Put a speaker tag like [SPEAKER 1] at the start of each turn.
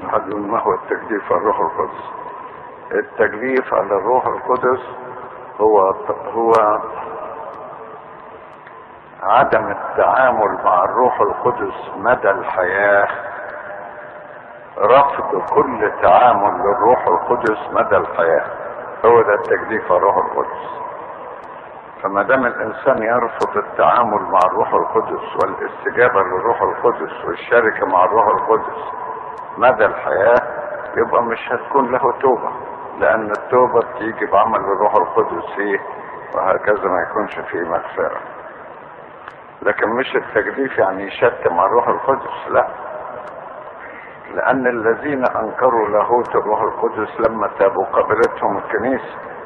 [SPEAKER 1] هل ما هو التكليف على الروح القدس التكليف على الروح القدس هو هو عدم التعامل مع الروح القدس مدى الحياة رفض كل تعامل للروح القدس مدى الحياة هو ده التكليف على الروح القدس فما دام الانسان يرفض التعامل مع الروح القدس والاستجابه للروح القدس والشركه مع الروح القدس مدى الحياه يبقى مش هتكون له توبه لان التوبه بتيجي بعمل الروح القدس فيه وهكذا ما يكونش فيه مغفره لكن مش التجديف يعني يشتم على الروح القدس لا لان الذين انكروا لاهوت الروح القدس لما تابوا قبلتهم الكنيسه